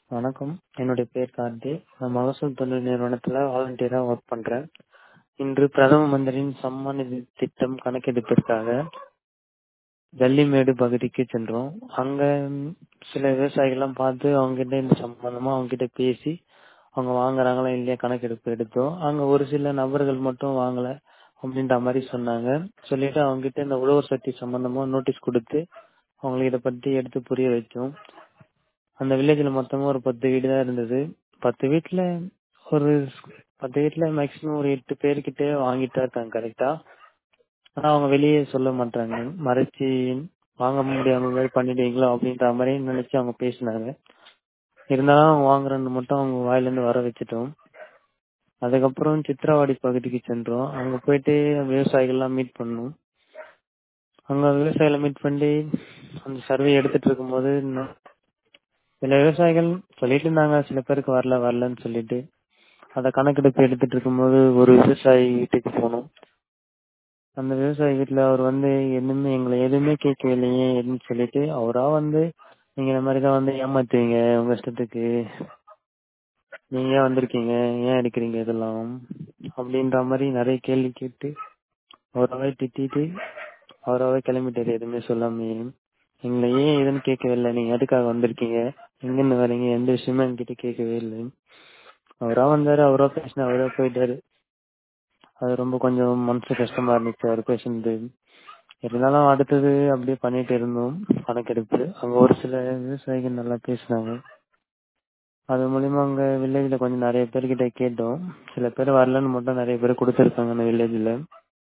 வணக்கம் என்னுடைய பேர் கார்த்தி நான் மகசூல் தொழில் நிறுவனத்தில் வாலண்டியராக ஒர்க் பண்ணுறேன் இன்று பிரதம மந்திரியின் சம்மான் நிதி திட்டம் கணக்கெடுப்பிற்காக ஜல்லிமேடு பகுதிக்கு சென்றோம் அங்கே சில விவசாயிகள்லாம் பார்த்து அவங்ககிட்ட இந்த சம்பந்தமாக அவங்ககிட்ட பேசி அவங்க வாங்குறாங்களா இல்லையா கணக்கெடுப்பு எடுத்தோம் அங்கே ஒரு சில நபர்கள் மட்டும் வாங்கலை அப்படின்ற மாதிரி சொன்னாங்க சொல்லிட்டு அவங்ககிட்ட இந்த உழவர் சக்தி சம்பந்தமாக நோட்டீஸ் கொடுத்து அவங்களுக்கு இதை பற்றி எடுத்து புரிய வச்சோம் அந்த வில்லேஜில் மொத்தமாக ஒரு பத்து வீடு தான் இருந்தது பத்து வீட்டில் ஒரு பத்து வீட்டில் மேக்ஸிமம் ஒரு எட்டு பேர்கிட்ட வாங்கிட்டு தான் இருக்காங்க கரெக்டாக ஆனால் அவங்க வெளியே சொல்ல மாட்டாங்க மறைச்சி வாங்க முடியாம மாதிரி பண்ணிடுவீங்களோ அப்படின்ற மாதிரி நினச்சி அவங்க பேசினாங்க இருந்தாலும் அவங்க வாங்குறன்னு மட்டும் அவங்க வாயிலேருந்து வர வச்சுட்டோம் அதுக்கப்புறம் சித்ராவாடி பகுதிக்கு சென்றோம் அங்கே போயிட்டு விவசாயிகள்லாம் மீட் பண்ணோம் அங்கே விவசாயிகளை மீட் பண்ணி அந்த சர்வே எடுத்துட்டு இருக்கும்போது சில விவசாயிகள் சொல்லிட்டு இருந்தாங்க சில பேருக்கு வரல வரலன்னு சொல்லிட்டு அதை கணக்கெடுப்பு எடுத்துட்டு இருக்கும்போது ஒரு விவசாயி வீட்டுக்கு போனோம் அந்த விவசாயி வீட்டில் அவர் வந்து எதுவுமே எங்களை எதுவுமே கேட்கவில்லையே எதுன்னு சொல்லிட்டு அவரா வந்து நீங்க இந்த மாதிரி தான் வந்து ஏமாத்துவீங்க உங்க இஷ்டத்துக்கு நீங்க ஏன் வந்திருக்கீங்க ஏன் எடுக்கிறீங்க இதெல்லாம் அப்படின்ற மாதிரி நிறைய கேள்வி கேட்டு அவராவே திட்டிட்டு அவராவே கிளம்பிட்டாரு எதுவுமே சொல்லாமே எங்களை ஏன் எதுன்னு கேட்கவே நீங்க எதுக்காக வந்திருக்கீங்க எங்கிருந்து வரீங்க எந்த விஷயமும் என்கிட்ட கேட்கவே இல்லை அவரா வந்தாரு அவரா பேசினா அவரா போயிட்டாரு அது ரொம்ப கொஞ்சம் மனசு கஷ்டமா இருந்துச்சு அவர் பேசுனது இருந்தாலும் அடுத்தது அப்படியே பண்ணிட்டு இருந்தோம் கணக்கெடுப்பு அங்க ஒரு சில விவசாயிகள் நல்லா பேசினாங்க அது மூலியமா அங்க வில்லேஜ்ல கொஞ்சம் நிறைய பேர்கிட்ட கேட்டோம் சில பேர் வரலன்னு மட்டும் நிறைய பேர் கொடுத்துருக்காங்க அந்த வில்லேஜ்ல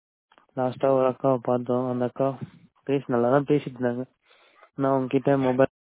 லாஸ்டா ஒரு அக்காவை பார்த்தோம் அந்த அக்கா பேசி நல்லா தான் பேசிட்டு இருந்தாங்க நான் அவங்க கிட்ட மொபைல்